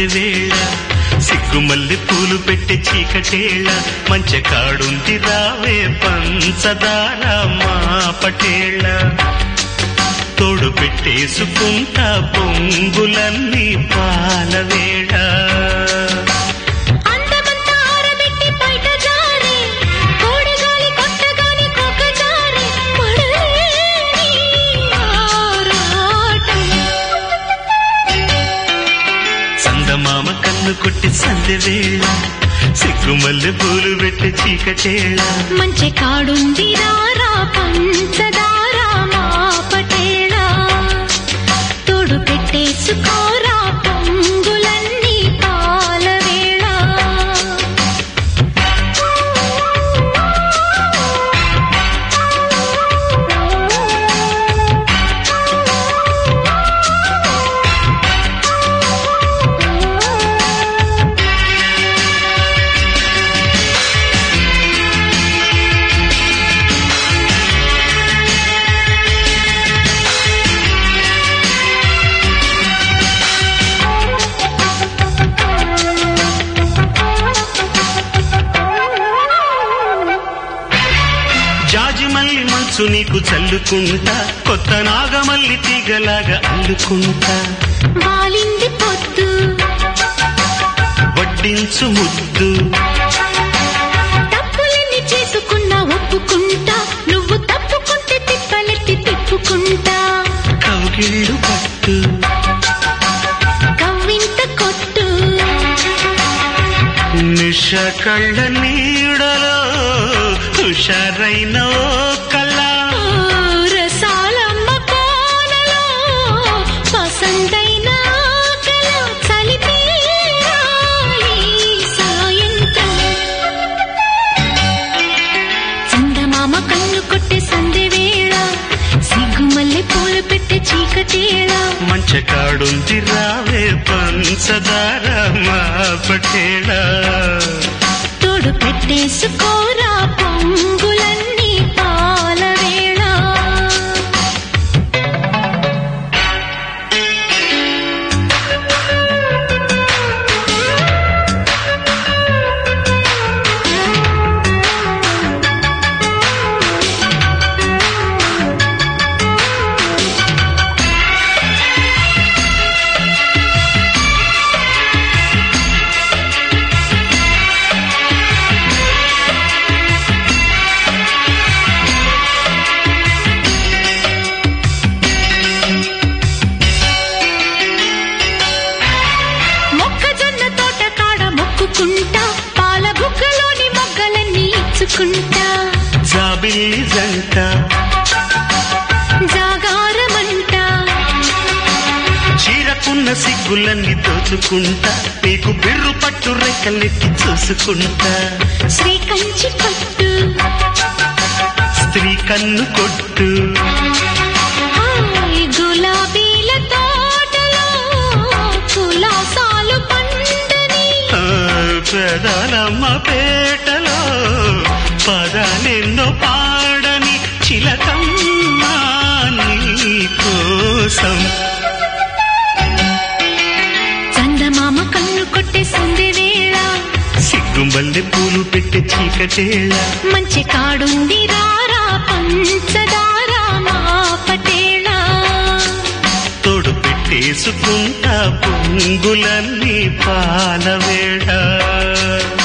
సందె వేళ సిగ్గుమల్లి పూలు పెట్టే చీకటేళ మంచె కాడుంది రావే పంచదార మా పటేళ తోడు పెట్టేసుకుంటా పొంగులన్నీ పాలవేళ అందమంతా ఆరబెట్టి బయట జారే కోడిగాలి కొట్టగానే కొక్క జారే పడలేని ఆరాటం చందమామ కన్ను కొట్టి సందె వేళ సిగ్గుమల్లి పూలు పెట్టే చీకటేళ మంచి కాడుంది రారా పంచదార మా పటేళ తోడు పెట్టేసుకోరా పొంగులన్నీ పాలవేళ జాజి మల్లి మంచు నీకు చల్లుకుంటా కొత్త నాగమల్లి తీగలాగా అల్లుకుంటా వాలింది పొద్దు వడ్డించు ముద్దు తప్పులన్నీ చేసుకున్నా ఒప్పుకుంటా నువ్వు తప్పుకుంటే తిప్పలెత్తి తిప్పుకుంటా కౌగిళ్ళు పట్టు కవ్వింత కొట్టు నిష కళ్ళ నీడలో హుషారైన ఓ కళ రసాలమ్మ కోనలో పసందైన ఆకల చలిపీరాయి సాయంత్రం చందమామ కన్ను కొట్టే సందె వేళ సిగ్గుమల్లె పూలు పెట్టే చీకటేళ మంచ కాడుంది రావే పంచదార మా పటేళ తోడు పెట్టేసుకోరా పొంగులన్నీ పాలవేళ మొక్కజొన్న తోట కాడ మొక్కుకుంటా పాల బుగ్గలోని మొగ్గలన్నీ ఇచ్చుకుంటా జాబిల్లి జంట జాగారమంట చీరకున్న సిగ్గులన్నీ దోచుకుంటా నీకు బిర్రు పట్టు రెక్కలెత్తి చూసుకుంటా శ్రీ కంచి పట్టు స్త్రీ కన్ను కొట్టు హాయ్ గులాబీల తోటలో కులాసాలు పండని ఆ, పెదాలమ్మ పేటలో పదాలెన్నో పాడని చిలకమ్మ నీ కోసం చందమామ కన్ను కొట్టే సందె వేళ సిగ్గుంబల్లె పూలు పెట్టే చీకటేళ మంచి కాడుంది రారా పంచదార మా పటేళ తోడు పెట్టేసుకుంటా పొంగులన్నీ పాలవేళ